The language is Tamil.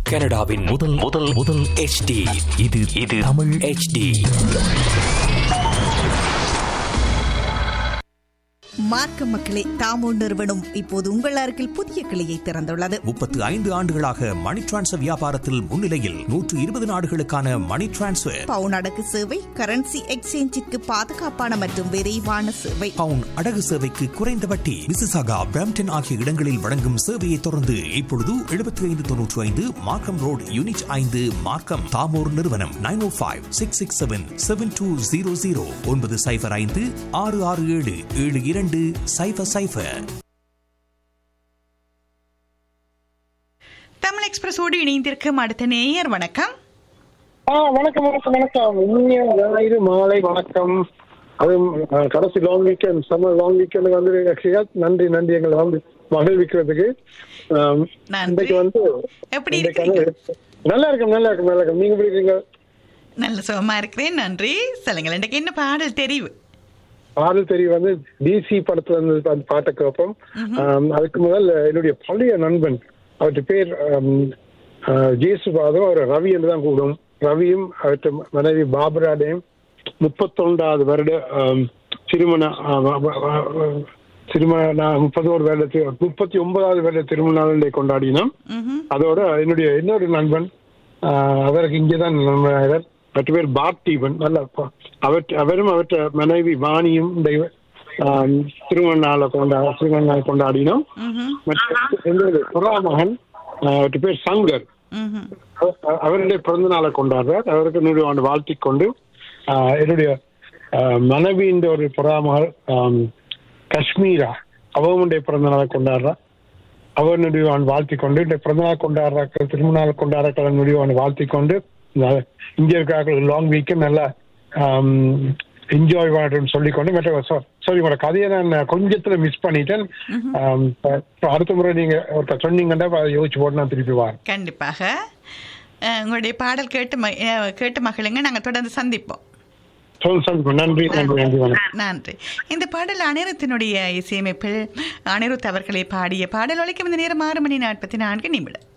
கனடாவின் முதல் முதல் முதல் HD இது இது தமிழ் HD மார்க்க மக்களே தாமோ நிறுவனம் இப்போது உங்கள் அருகில் புதிய கிளையை திறந்துள்ளது முப்பத்து ஐந்து ஆண்டுகளாக மணி டிரான்ஸ்ஃபர் வியாபாரத்தில் முன்னிலையில் நூற்று இருபது நாடுகளுக்கான மணி டிரான்ஸ்ஃபர் பவுன் அடகு சேவை கரன்சி எக்ஸ்சேஞ்சிற்கு பாதுகாப்பான மற்றும் விரைவான சேவை பவுன் அடகு சேவைக்கு குறைந்த வட்டி மிசிசாகா பிரம்டன் ஆகிய இடங்களில் வழங்கும் சேவையை தொடர்ந்து இப்பொழுது எழுபத்தி ஐந்து தொன்னூற்று ஐந்து மார்க்கம் ரோடு யூனிட் ஐந்து மார்க்கம் தாமோர் நிறுவனம் nine O five six six seven seven two zero zero ஒன்பது சைஃபர் ஐந்து ஆறு ஆறு ஏழு ஏழு இரண்டு சைஃபர் சைஃபர் தமிழ் எக்ஸ்பிரஸோடு இணைந்திருக்கும் அடுத்த நேயர் வணக்கம் ஆ வணக்கம் வணக்கம் வணக்கம் இனிய ஞாயிறு மாலை வணக்கம் அதுவும் அஹ், கடைசி long weekend summer long weekend வந்து actually நன்றி நன்றி எங்களை வந்து மகிழ்விக்கிறதுக்கு ஆம், நன்றி. இன்றைக்கு வந்து எப்படி இன்றைக்கு இருக்கீங்க? வந்து- நல்லா இருக்கும் நல்லா இருக்கும் நல்லா இருக்கும் நீங்க எப்படி இருக்கீங்க நல்ல சுகமா இருக்கிறேன் நன்றி சொல்லுங்கள் இன்றைக்கு என்ன பாடல் தெரிவு பாடல் தெரிய வந்து டிசி படத்துல இருந்து அந்த பாட்டை கேட்போம் ஆம், அதுக்கு முதல் என்னுடைய பழைய நண்பன் அவர்கிட்ட பேர் ஆம், ஆஹ், ஜேசுபாதும் அவர் ரவி என்று தான் கூடும் ரவியும் அவர்கிட்ட மனைவி பாபராடையும் முப்பத்தொண்டாவது வருட ஆம், திருமண ஆ, வ- வ- வ- திருமண நான் முப்பத்தோரு வருடத்து முப்பத்தி ஒன்பதாவது வருட திருமண நாளை கொண்டாடினோம் ம்ஹும். அதோட என்னுடைய இன்னொரு நண்பன் ஆஹ், அவருக்கு இங்கேதான் நம்ம அவர் மற்ற பேர் பார்த்திபன் நல்ல ப- அவர் அவரும் அவற்ற மனைவி வாணியும் இந்த இவ- ஆம், திருமண நாளை கொண்டா திருமண நாள் கொண்டாடினோம் ம்ஹும். மற்ற என்னுடைய புறா மகன் ஆஹ், அவர்கிட்ட பேர் சங்கர் ம்ஹும். அவ- அவருடைய பிறந்த நாளை கொண்டாடுறார் அவருக்கு நூறு ஆண்டு வாழ்த்திக் கொண்டு ஆஹ், என்னுடைய ஆஹ், மனைவியின் ஒரு புறாமகள் ஆம், காஷ்மீரா அவனுடைய பிறந்த நாளை கொண்டாடுறா அவனுடைய அவன் வாழ்த்தி கொண்டு இந்த பிறந்தநாள் கொண்டாடுறாக்கள் திருமண நாள் கொண்டாடுறாக்கள் முடிவு அவன் வாழ்த்தி கொண்டு ந- இங்க இருக்கிறார்கள் லாங் வீக்கு நல்லா என்ஜாய் பண்ணட்டும் சொல்லிக்கொண்டு மற்ற சாரி உங்களோட கதையை நான் கொஞ்சத்துல மிஸ் பண்ணிட்டேன் ஆம், இப்ப அடுத்த முறை நீங்க ஒருத்தர் சொன்னீங்கன்னா அதை யோசிச்சு போட்டு நான் திருப்பி வரேன் கண்டிப்பாக அஹ், உங்களுடைய பாடல் கேட்டு ம- அஹ், கேட்டு மகிழுங்க நாங்கள் தொடர்ந்து சந்திப்போம் சொல் சொல் நன்றி நன்றி நன்றி வணக்கம் நன்றி இந்த பாடல் அனிருத்தினுடைய இசையமைப்பில் அனிருத் அவர்களை பாடிய பாடல் ஒழிக்கும் இந்த நேரம் ஆறு மணி நாற்பத்தி நான்கு நிமிடம்